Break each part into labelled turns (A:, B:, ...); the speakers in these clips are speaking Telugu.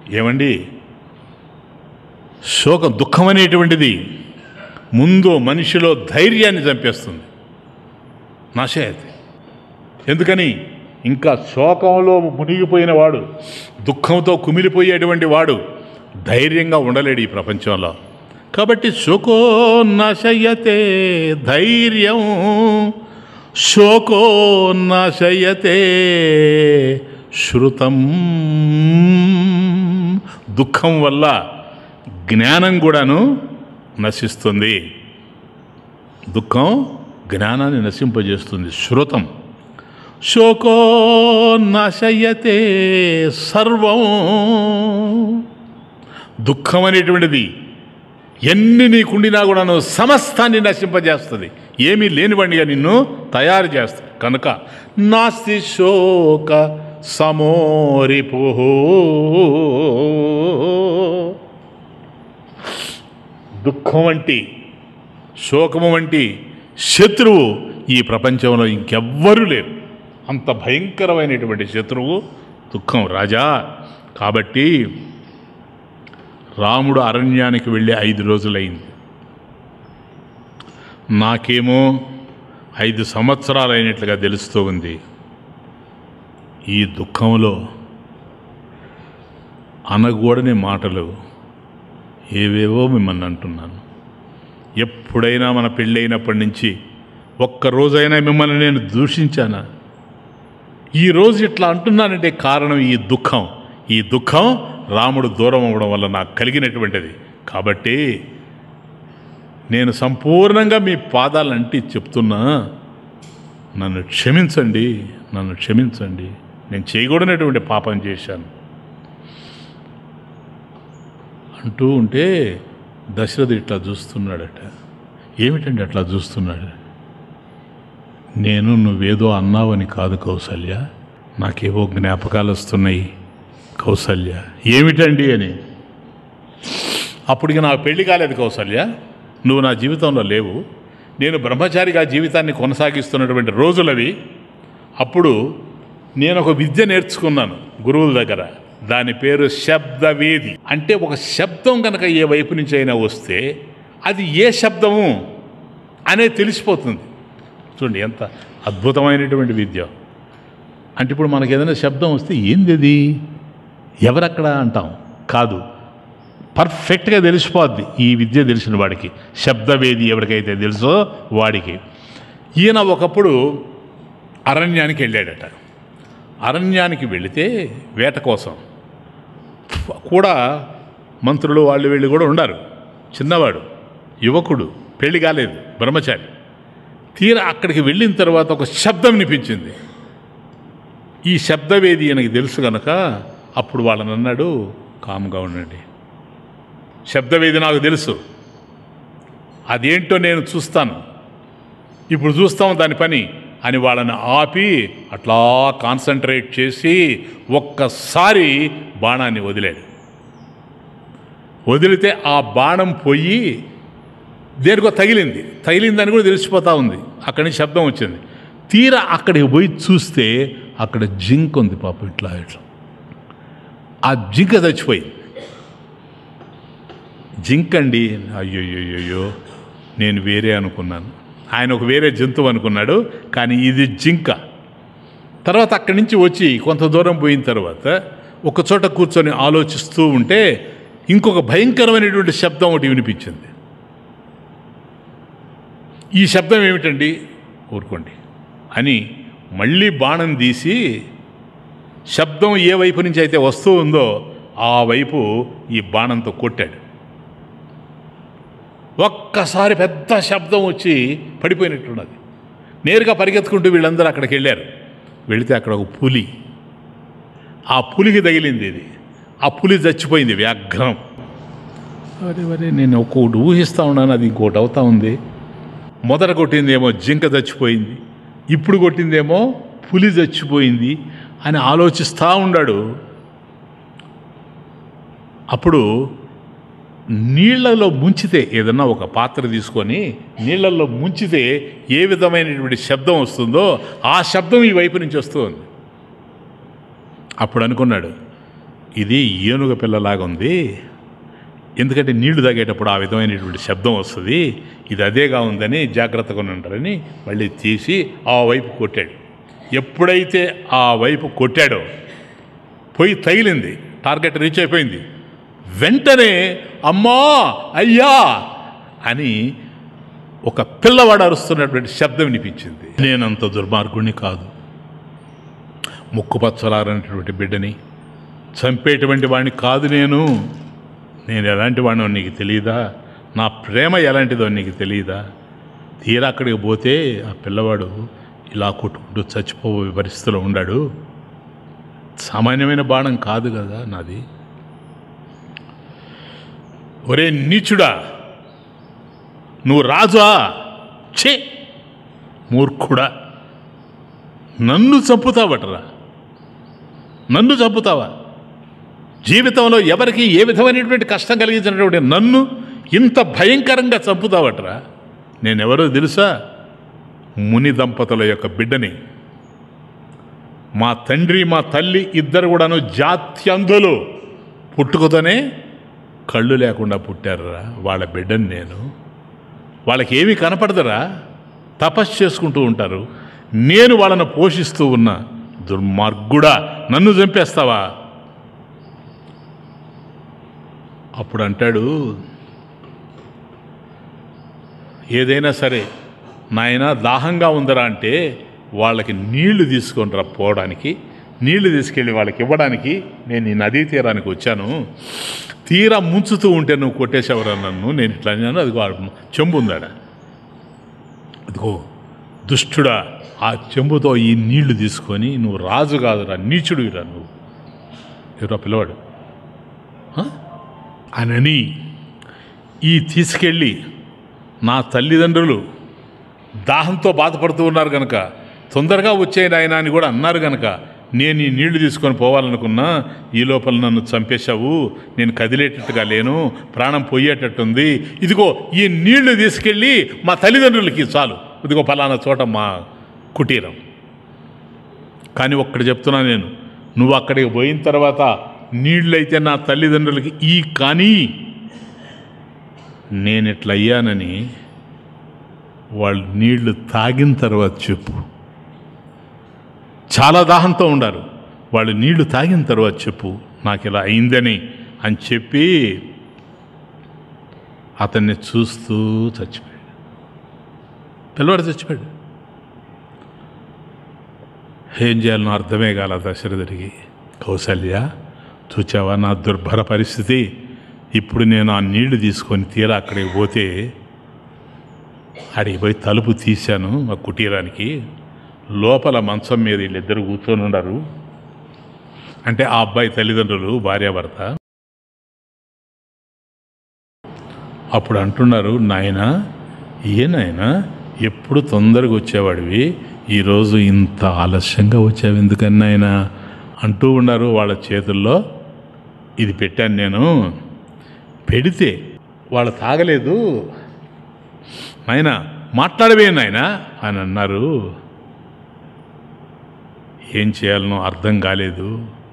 A: ఏమండి శోకం దుఃఖం అనేటువంటిది ముందు మనిషిలో ధైర్యాన్ని చంపేస్తుంది నాశయతి ఎందుకని ఇంకా శోకంలో మునిగిపోయిన వాడు దుఃఖంతో కుమిలిపోయేటువంటి వాడు ధైర్యంగా ఉండలేడు ఈ ప్రపంచంలో కాబట్టి శోకో నశయతే ధైర్యం శోకో నశయతే శృతం దుఃఖం వల్ల జ్ఞానం కూడాను నశిస్తుంది దుఃఖం జ్ఞానాన్ని నశింపజేస్తుంది శృతం శోకో నశయతే సర్వం దుఃఖం అనేటువంటిది ఎన్ని నీకుండినా కూడాను సమస్తాన్ని నశింపజేస్తుంది ఏమీ లేనివాడిగా నిన్ను తయారు చేస్తుంది కనుక నాస్తి శోక సమోరిపు దుఃఖం వంటి శోకము వంటి శత్రువు ఈ ప్రపంచంలో ఇంకెవ్వరూ లేరు అంత భయంకరమైనటువంటి శత్రువు దుఃఖం రాజా కాబట్టి రాముడు అరణ్యానికి వెళ్ళి ఐదు రోజులైంది నాకేమో ఐదు సంవత్సరాలు అయినట్లుగా తెలుస్తూ ఉంది ఈ దుఃఖంలో అనకూడని మాటలు ఏవేవో మిమ్మల్ని అంటున్నాను ఎప్పుడైనా మన పెళ్ళైనప్పటి నుంచి ఒక్క రోజైనా మిమ్మల్ని నేను దూషించానా ఈ రోజు ఇట్లా అంటున్నానంటే కారణం ఈ దుఃఖం ఈ దుఃఖం రాముడు దూరం అవ్వడం వల్ల నాకు కలిగినటువంటిది కాబట్టి నేను సంపూర్ణంగా మీ పాదాలంటి చెప్తున్నా నన్ను క్షమించండి నన్ను క్షమించండి నేను చేయకూడనటువంటి పాపం చేశాను అంటూ ఉంటే దశరథ ఇట్లా చూస్తున్నాడట ఏమిటండి అట్లా చూస్తున్నాడు నేను నువ్వేదో అన్నావని కాదు కౌసల్య నాకేవో జ్ఞాపకాలు వస్తున్నాయి కౌసల్య ఏమిటండి అని అప్పటికి నాకు పెళ్లి కాలేదు కౌసల్య నువ్వు నా జీవితంలో లేవు నేను బ్రహ్మచారిగా జీవితాన్ని కొనసాగిస్తున్నటువంటి రోజులవి అప్పుడు నేను ఒక విద్య నేర్చుకున్నాను గురువుల దగ్గర దాని పేరు శబ్దవేది అంటే ఒక శబ్దం కనుక ఏ వైపు నుంచి అయినా వస్తే అది ఏ శబ్దము అనేది తెలిసిపోతుంది చూడండి ఎంత అద్భుతమైనటువంటి విద్య అంటే ఇప్పుడు మనకి ఏదైనా శబ్దం వస్తే ఏంది అది ఎవరక్కడ అంటాం కాదు పర్ఫెక్ట్గా తెలిసిపోద్ది ఈ విద్య తెలిసిన వాడికి శబ్దవేది ఎవరికైతే తెలుసో వాడికి ఈయన ఒకప్పుడు అరణ్యానికి వెళ్ళాడట అరణ్యానికి వెళితే వేట కోసం కూడా మంత్రులు వాళ్ళు వీళ్ళు కూడా ఉండారు చిన్నవాడు యువకుడు పెళ్లి కాలేదు బ్రహ్మచారి తీరా అక్కడికి వెళ్ళిన తర్వాత ఒక శబ్దం వినిపించింది ఈ శబ్దవేది ఈయనకి తెలుసు కనుక అప్పుడు వాళ్ళని అన్నాడు కామ్గా ఉండండి శబ్దవేది నాకు తెలుసు అదేంటో నేను చూస్తాను ఇప్పుడు చూస్తాం దాని పని అని వాళ్ళని ఆపి అట్లా కాన్సన్ట్రేట్ చేసి ఒక్కసారి బాణాన్ని వదిలాడు వదిలితే ఆ బాణం పోయి దేనికో తగిలింది తగిలిందని కూడా తెలిసిపోతా ఉంది అక్కడి నుంచి శబ్దం వచ్చింది తీరా అక్కడికి పోయి చూస్తే అక్కడ జింక్ ఉంది పాప ఇట్లా ఇట్లా ఆ జింక చచ్చిపోయింది జింక్ అండి అయ్యోయ్యోయ్యో నేను వేరే అనుకున్నాను ఆయన ఒక వేరే జంతువు అనుకున్నాడు కానీ ఇది జింక తర్వాత అక్కడి నుంచి వచ్చి కొంత దూరం పోయిన తర్వాత ఒక చోట కూర్చొని ఆలోచిస్తూ ఉంటే ఇంకొక భయంకరమైనటువంటి శబ్దం ఒకటి వినిపించింది ఈ శబ్దం ఏమిటండి ఊరుకోండి అని మళ్ళీ బాణం తీసి శబ్దం ఏ వైపు నుంచి అయితే వస్తూ ఉందో ఆ వైపు ఈ బాణంతో కొట్టాడు ఒక్కసారి పెద్ద శబ్దం వచ్చి పడిపోయినట్టున్నది నేరుగా పరిగెత్తుకుంటూ వీళ్ళందరూ అక్కడికి వెళ్ళారు వెళితే అక్కడ ఒక పులి ఆ పులికి తగిలింది ఇది ఆ పులి చచ్చిపోయింది వ్యాఘ్రం అరే వరే నేను ఒక్కొక్కటి ఊహిస్తూ ఉన్నాను అది ఇంకోటి అవుతా ఉంది మొదట కొట్టిందేమో జింక చచ్చిపోయింది ఇప్పుడు కొట్టిందేమో పులి చచ్చిపోయింది అని ఆలోచిస్తూ ఉన్నాడు అప్పుడు నీళ్లలో ముంచితే ఏదన్నా ఒక పాత్ర తీసుకొని నీళ్లలో ముంచితే ఏ విధమైనటువంటి శబ్దం వస్తుందో ఆ శబ్దం ఈ వైపు నుంచి వస్తుంది అప్పుడు అనుకున్నాడు ఇది ఏనుగ పిల్లలాగా ఉంది ఎందుకంటే నీళ్లు తాగేటప్పుడు ఆ విధమైనటువంటి శబ్దం వస్తుంది ఇది అదేగా ఉందని జాగ్రత్తగా ఉంటారని మళ్ళీ తీసి ఆ వైపు కొట్టాడు ఎప్పుడైతే ఆ వైపు కొట్టాడో పోయి తగిలింది టార్గెట్ రీచ్ అయిపోయింది వెంటనే అమ్మా అయ్యా అని ఒక పిల్లవాడు అరుస్తున్నటువంటి శబ్దం వినిపించింది నేనంత దుర్మార్గుణ్ణి కాదు ముక్కు పచ్చలారనటువంటి బిడ్డని చంపేటువంటి వాడిని కాదు నేను నేను ఎలాంటి వాడినో నీకు తెలియదా నా ప్రేమ ఎలాంటిదో నీకు తెలియదా తీరా అక్కడికి పోతే ఆ పిల్లవాడు ఇలా కొట్టుకుంటూ చచ్చిపోయే పరిస్థితిలో ఉన్నాడు సామాన్యమైన బాణం కాదు కదా నాది ఒరే నీచుడా నువ్వు రాజా ఛే మూర్ఖుడా నన్ను చంపుతావటరా నన్ను చంపుతావా జీవితంలో ఎవరికి ఏ విధమైనటువంటి కష్టం కలిగించినటువంటి నన్ను ఇంత భయంకరంగా చంపుతావట్రా నేనెవరో తెలుసా ముని దంపతుల యొక్క బిడ్డని మా తండ్రి మా తల్లి ఇద్దరు కూడాను జాత్యంధులు పుట్టుకతోనే కళ్ళు లేకుండా పుట్టారురా వాళ్ళ బిడ్డని నేను వాళ్ళకి ఏమీ కనపడదురా తపస్సు చేసుకుంటూ ఉంటారు నేను వాళ్ళను పోషిస్తూ ఉన్నా దుర్మార్గుడా నన్ను చంపేస్తావా అప్పుడు అంటాడు ఏదైనా సరే నాయన దాహంగా ఉందరా అంటే వాళ్ళకి నీళ్లు తీసుకొని రా పోవడానికి నీళ్లు తీసుకెళ్ళి వాళ్ళకి ఇవ్వడానికి నేను ఈ నదీ తీరానికి వచ్చాను తీరా ముంచుతూ ఉంటే నువ్వు కొట్టేసేవరా నన్ను నేను ఇట్లా అన్నాను అదిగో ఆ చెంబు ఉందాడ అదిగో దుష్టుడా ఆ చెంబుతో ఈ నీళ్లు తీసుకొని నువ్వు రాజు కాదురా నీచుడురా నువ్వు ఎవరో పిల్లవాడు ఆ? అనని ఈ తీసుకెళ్ళి నా తల్లిదండ్రులు దాహంతో బాధపడుతూ ఉన్నారు కనుక తొందరగా వచ్చేయండి ఆయన అని కూడా అన్నారు కనుక నేను ఈ నీళ్లు తీసుకొని పోవాలనుకున్నా ఈ లోపల నన్ను చంపేశావు నేను కదిలేటట్టుగా లేను ప్రాణం పోయేటట్టుంది ఇదిగో ఈ నీళ్లు తీసుకెళ్ళి మా తల్లిదండ్రులకి చాలు ఇదిగో ఫలానా చోట మా కుటీరం కానీ ఒక్కటి చెప్తున్నా నేను నువ్వు అక్కడికి పోయిన తర్వాత నీళ్ళైతే నా తల్లిదండ్రులకి ఈ కానీ నేను ఇట్లా అయ్యానని వాళ్ళు నీళ్లు తాగిన తర్వాత చెప్పు చాలా దాహంతో ఉండారు వాళ్ళు నీళ్లు తాగిన తర్వాత చెప్పు నాకు ఇలా అయిందని అని చెప్పి అతన్ని చూస్తూ చచ్చిపోయాడు పిల్లవాడు చచ్చిపోయాడు ఏం చేయాలనో అర్థమే కాల దశరథుడికి కౌసల్య చూచావా నా దుర్భర పరిస్థితి ఇప్పుడు నేను ఆ నీళ్లు తీసుకొని తీరా అక్కడికి పోతే అడిగి పోయి తలుపు తీశాను ఆ కుటీరానికి లోపల మంచం మీద వీళ్ళిద్దరు కూర్చొని ఉన్నారు అంటే ఆ అబ్బాయి తల్లిదండ్రులు భార్యాభర్త అప్పుడు అంటున్నారు నాయన ఏ నాయన ఎప్పుడు తొందరగా వచ్చేవాడివి ఈరోజు ఇంత ఆలస్యంగా వచ్చావు ఎందుకని నాయన అంటూ ఉన్నారు వాళ్ళ చేతుల్లో ఇది పెట్టాను నేను పెడితే వాళ్ళు తాగలేదు నాయన మాట్లాడవే నాయన అని అన్నారు ఏం చేయాలనో అర్థం కాలేదు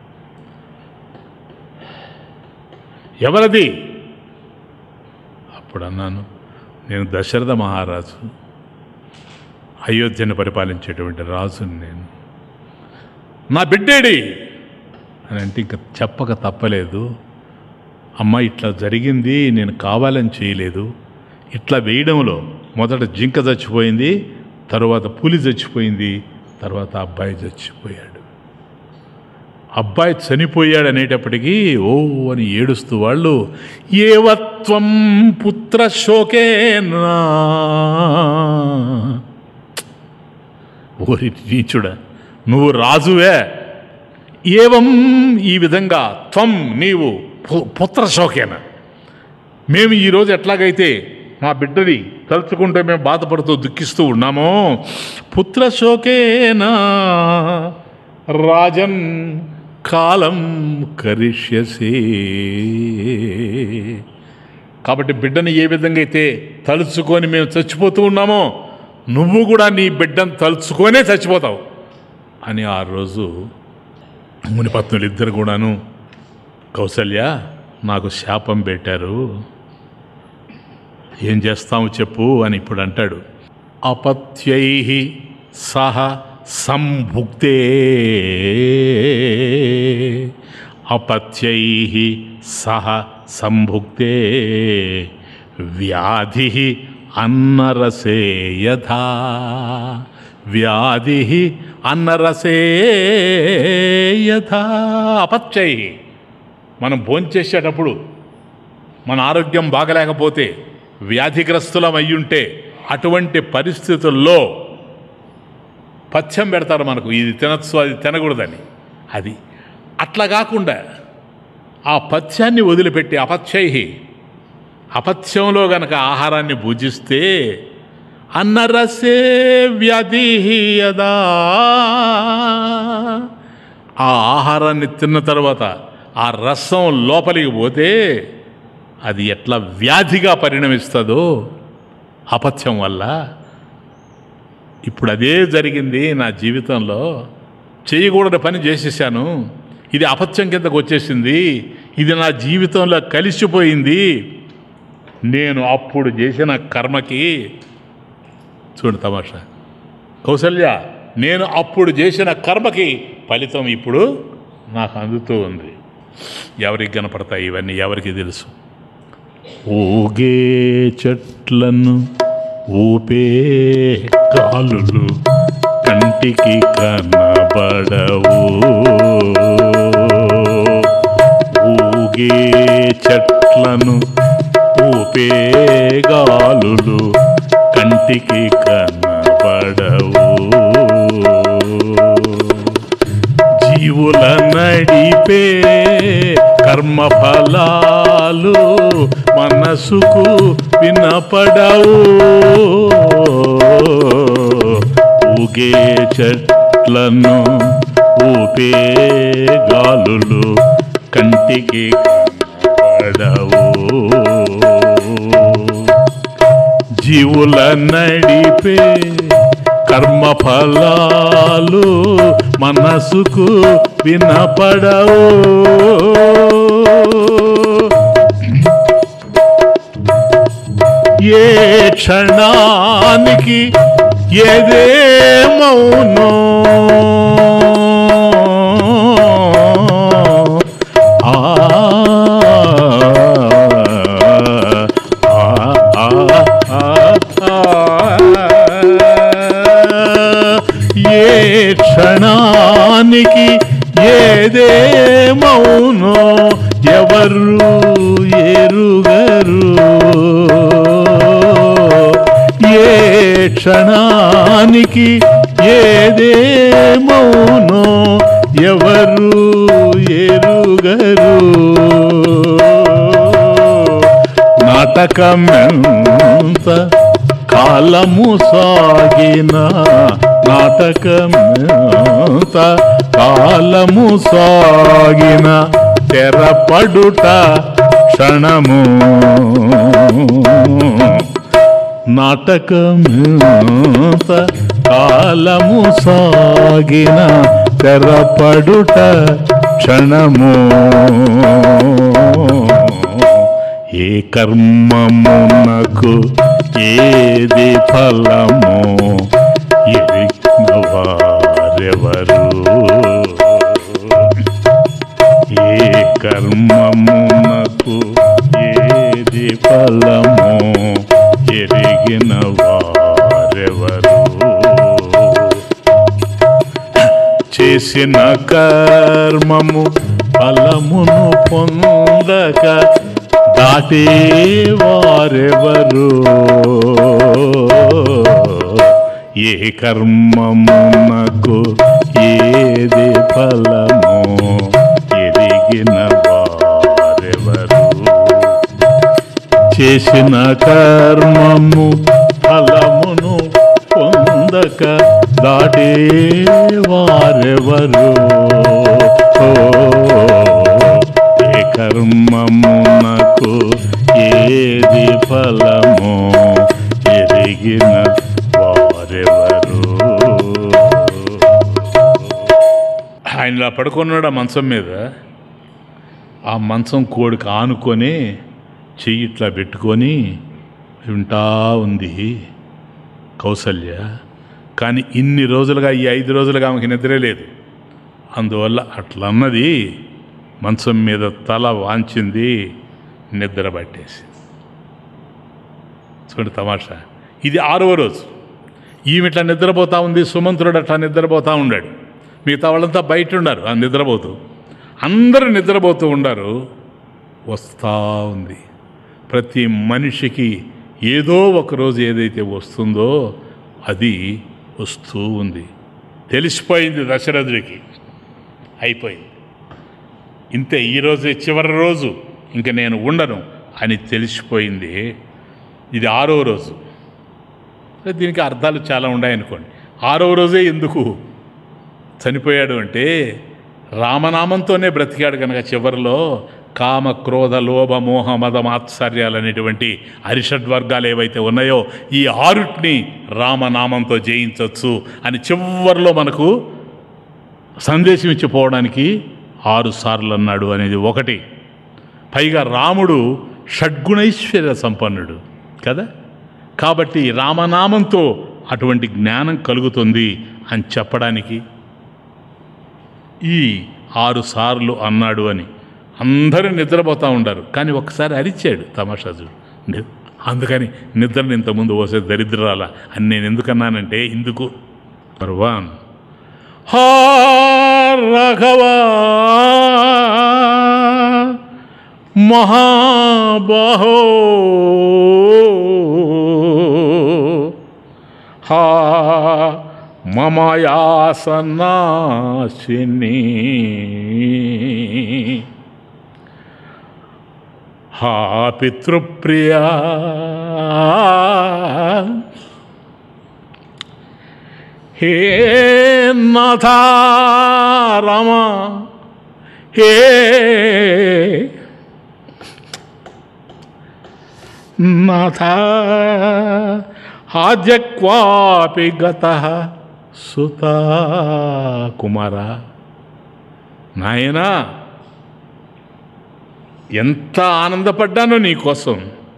A: ఎవరది అప్పుడు అన్నాను నేను దశరథ మహారాజు అయోధ్యను పరిపాలించేటువంటి రాజుని నేను నా బిడ్డేడి అని అంటే ఇంకా చెప్పక తప్పలేదు అమ్మ ఇట్లా జరిగింది నేను కావాలని చేయలేదు ఇట్లా వేయడంలో మొదట జింక చచ్చిపోయింది తర్వాత పులి చచ్చిపోయింది తర్వాత అబ్బాయి చచ్చిపోయాడు అబ్బాయి చనిపోయాడు అనేటప్పటికీ ఓ అని ఏడుస్తూ వాళ్ళు ఏవత్వం పుత్ర శోకేనా ఓరి నీచుడా నువ్వు రాజువే ఏవం ఈ విధంగా త్వం నీవు పు- పుత్ర శోకేన మేము ఈరోజు ఎట్లాగైతే మా బిడ్డని తలుచుకుంటే మేము బాధపడుతూ దుఃఖిస్తూ ఉన్నామో పుత్ర శోకేనా రాజన్ కాలం కరిష్యసే కాబట్టి బిడ్డని ఏ విధంగా అయితే తలుచుకొని మేము చచ్చిపోతూ ఉన్నామో నువ్వు కూడా నీ బిడ్డను తలుచుకొనే చచ్చిపోతావు అని ఆ రోజు మునిపత్నులు ఇద్దరు కూడాను కౌసల్య నాకు శాపం పెట్టారు ఏం చేస్తాము చెప్పు అని ఇప్పుడు అంటాడు అపత్యై సహ సంభుక్తే అపత్యై సహ సంభుక్తే వ్యాధి అన్నరసే యథా వ్యాధి అన్నరసే యథా అపత్యై మనం భోంచేసేటప్పుడు మన ఆరోగ్యం బాగలేకపోతే వ్యాధిగ్రస్తులం అయ్యుంటే అటువంటి పరిస్థితుల్లో పథ్యం పెడతారు మనకు ఇది తినచ్చు అది తినకూడదని అది అట్లా కాకుండా ఆ పథ్యాన్ని వదిలిపెట్టి అపథ్యై అపథ్యంలో గనక ఆహారాన్ని భుజిస్తే అన్నరసే వ్యాధి యదా ఆ ఆహారాన్ని తిన్న తర్వాత ఆ రసం లోపలికి పోతే అది ఎట్లా వ్యాధిగా పరిణమిస్తుందో అపథ్యం వల్ల ఇప్పుడు అదే జరిగింది నా జీవితంలో చేయకూడని పని చేసేసాను ఇది అపథ్యం కిందకు వచ్చేసింది ఇది నా జీవితంలో కలిసిపోయింది నేను అప్పుడు చేసిన కర్మకి చూడండి తమాషా కౌసల్య నేను అప్పుడు చేసిన కర్మకి ఫలితం ఇప్పుడు నాకు అందుతూ ఉంది ఎవరికి కనపడతాయి ఇవన్నీ ఎవరికి తెలుసు ఊగే చెట్లను ఊపే కాలులు కంటికి కనబడవు ఊగే చెట్లను ఊపే గాలులు కంటికి కనబడవు జీవుల నడిపే కర్మఫలాలు మనసుకు వినపడవు ఊగే చెట్లను ఊపే గాలులు కంటికి కనపడవు జీవుల నడిపే కర్మఫలాలు మనసుకు వినపడవు ఏ క్షణానికి ఏదేమౌనో ఆ ఏ క్షణానికి ఏదేమౌనో ఎవరు ఎరుగరు ఏ క్షణానికి ఏదేమౌనో ఎవరు ఎరుగరు నాటకమెంత కాలము సాగిన నాటకమెంత కాలము సాగిన తెరపడుట క్షణము నాటకమెంత కాలము సాగిన తెరపడుట క్షణము ఏ కర్మమునకు ఏది ఫలము ఎరిగిన వారెవరు ఏ కర్మమునకు ఏది ఫలము ఎరిగిన వారెవరు చేసిన కర్మము ఫలమును పొందక దాటే వారెవరు ఏ కర్మమునకు ఏది ఫలము ఎరిగిన వారెవరు చేసిన కర్మము ఫలమును పొందక దాటే వారెవరు ఓ, ఏ కర్మమునకు ఏది ఫలము ఎరిగిన వారెవరు ఆయన ఇలా పడుకున్నాడు ఆ మంచం మీద ఆ మంచం కోడికి ఆనుకొని చెయ్యి ఇట్లా పెట్టుకొని వింటా ఉంది కౌసల్య కానీ ఇన్ని రోజులుగా ఈ ఐదు రోజులుగా ఆమెకి నిద్రే లేదు అందువల్ల అట్లా అన్నది మంచం మీద తల వాంచింది నిద్ర పట్టేసి చూడండి తమాషా ఇది ఆరవ రోజు ఈమె ఇట్లా నిద్రపోతా ఉంది సుమంత్రుడు అట్లా నిద్రపోతూ ఉన్నాడు మిగతా వాళ్ళంతా బయట ఉన్నారు ఆ నిద్రపోతూ అందరూ నిద్రపోతూ ఉండారు వస్తూ ఉంది ప్రతి మనిషికి ఏదో ఒక రోజు ఏదైతే వస్తుందో అది వస్తూ ఉంది తెలిసిపోయింది దశరథుడికి అయిపోయింది ఇంతే ఈరోజు చివరి రోజు ఇంక నేను ఉండను అని తెలిసిపోయింది ఇది ఆరో రోజు దీనికి అర్థాలు చాలా ఉన్నాయనుకోండి ఆరో రోజే ఎందుకు చనిపోయాడు అంటే రామనామంతోనే బ్రతికాడు కనుక చివరిలో కామ క్రోధ లోభ మోహ మద మాత్సర్యాలు అనేటువంటి అరిషడ్వర్గాలు ఏవైతే ఉన్నాయో ఈ ఆరుటిని రామనామంతో జయించవచ్చు అని చివరిలో మనకు సందేశం ఇచ్చిపోవడానికి ఆరు సార్లు అన్నాడు అనేది ఒకటి పైగా రాముడు షడ్గుణైశ్వర్య సంపన్నుడు కదా కాబట్టి రామనామంతో అటువంటి జ్ఞానం కలుగుతుంది అని చెప్పడానికి ఈ ఆరు సార్లు అన్నాడు అని అందరూ నిద్రపోతూ ఉండారు కానీ ఒక్కసారి అరిచాడు తమాషాజుడు ని- అందుకని నిద్రని ఇంతకుముందు పోసే దరిద్రాల అని నేను ఎందుకన్నానంటే ఇందుకు పర్వాన్ హా రాఘవా మహాబాహో హా మమయాసనాశిని హా పితృప్రియా హే నాథ రామ హే నాథ ఆద్యక్వాపి గత సుత కుమార నాయనా ఎంత ఆనందపడ్డానో నీకోసం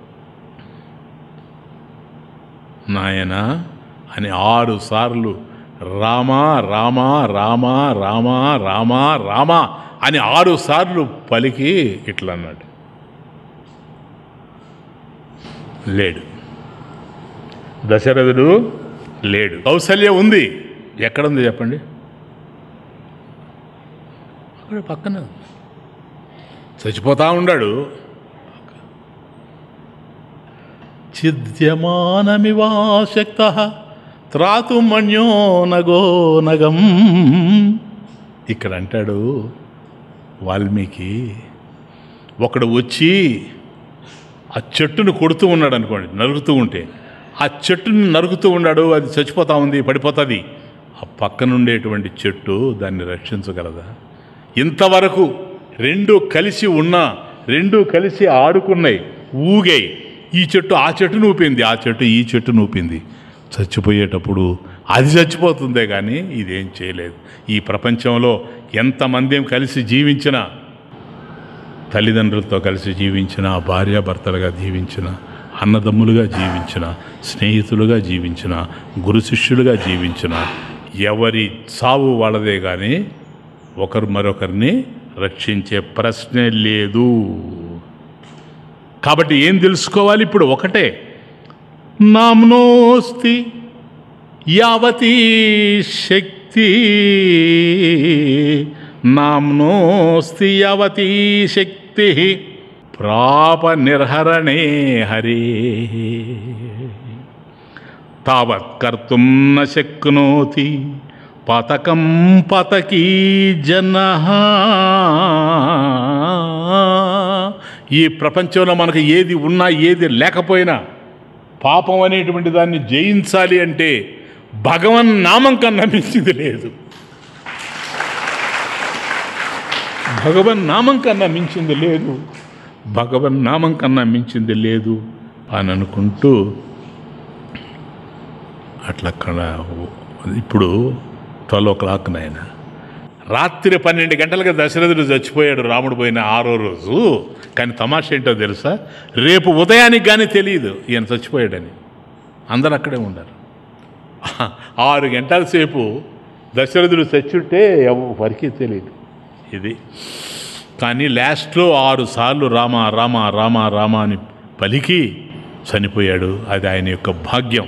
A: నాయనా అని ఆరు సార్లు రామా రామా రామా రామా రామా రామా అని ఆరు సార్లు పలికి ఇట్లా అన్నాడు లేడు దశరథుడు లేడు కౌసల్య ఉంది ఎక్కడుంది చెప్పండి అక్కడ పక్కన ఉంది. చచ్చిపోతా ఉన్నాడు ఛిద్యమానమివాశక్త త్రాతుమణ్యో నగో నగం ఇక్కడ అంటాడు వాల్మీకి ఒకడు వచ్చి ఆ చెట్టును కొడుతూ ఉన్నాడు అనుకోండి నరుకుతూ ఉంటే ఆ చెట్టుని నరుకుతూ ఉన్నాడు అది చచ్చిపోతా ఉంది పడిపోతుంది ఆ పక్కనుండేటువంటి చెట్టు దాన్ని రక్షించగలదా ఇంతవరకు రెండు కలిసి ఉన్నా రెండు కలిసి ఆడుకున్నాయి ఊగాయి ఈ చెట్టు ఆ చెట్టును ఊపింది ఆ చెట్టు ఈ చెట్టును ఊపింది చచ్చిపోయేటప్పుడు అది చచ్చిపోతుందే కానీ ఇదేం చేయలేదు ఈ ప్రపంచంలో ఎంతమంది కలిసి జీవించినా తల్లిదండ్రులతో కలిసి జీవించిన భార్యాభర్తలుగా జీవించిన అన్నదమ్ములుగా జీవించిన స్నేహితులుగా జీవించిన గురు శిష్యులుగా జీవించిన ఎవరి సావు వాళ్ళదే కానీ ఒకరు మరొకరిని రక్షించే ప్రశ్నే లేదు కాబట్టి ఏం తెలుసుకోవాలి ఇప్పుడు ఒకటే నామ్నోస్తి యావతీ శక్తి నామ్నోస్తి యావతీ శక్తి ప్రాప నిర్హరణే హరే తావత్ కర్తుం న శక్నోతి పతకం పతకీ జన ఈ ప్రపంచంలో మనకు ఏది ఉన్నా ఏది లేకపోయినా పాపం అనేటువంటి దాన్ని జయించాలి అంటే భగవన్ నామం కన్నా మించింది లేదు భగవన్ నామం కన్నా మించింది లేదు భగవన్ నామం కన్నా మించింది లేదు అని అనుకుంటూ అట్లా అక్కడ ఇప్పుడు ట్వెల్వ్ ఓ క్లాక్ నాయన రాత్రి పన్నెండు గంటలకు దశరథుడు చచ్చిపోయాడు రాముడు పోయిన ఆరో రోజు కానీ తమాష ఏంటో తెలుసా రేపు ఉదయానికి కానీ తెలియదు ఈయన చచ్చిపోయాడని అందరు అక్కడే ఉన్నారు ఆరు గంటల సేపు దశరథుడు చచ్చుంటే ఎవరికి తెలియదు ఇది కానీ లాస్ట్లో ఆరు సార్లు రామ రామ రామ రామ అని పలికి చనిపోయాడు అది ఆయన యొక్క భాగ్యం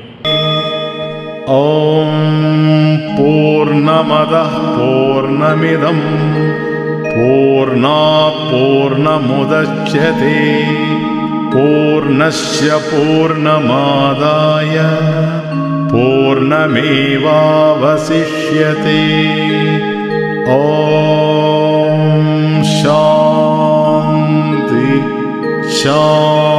B: ॐ पूर्णमदः पूर्णमिदं पूर्णात् पूर्णमुदच्यते पूर्णस्य पूर्णमादाय पूर्णमेवावशिष्यते ॐ शान्ति शान्ति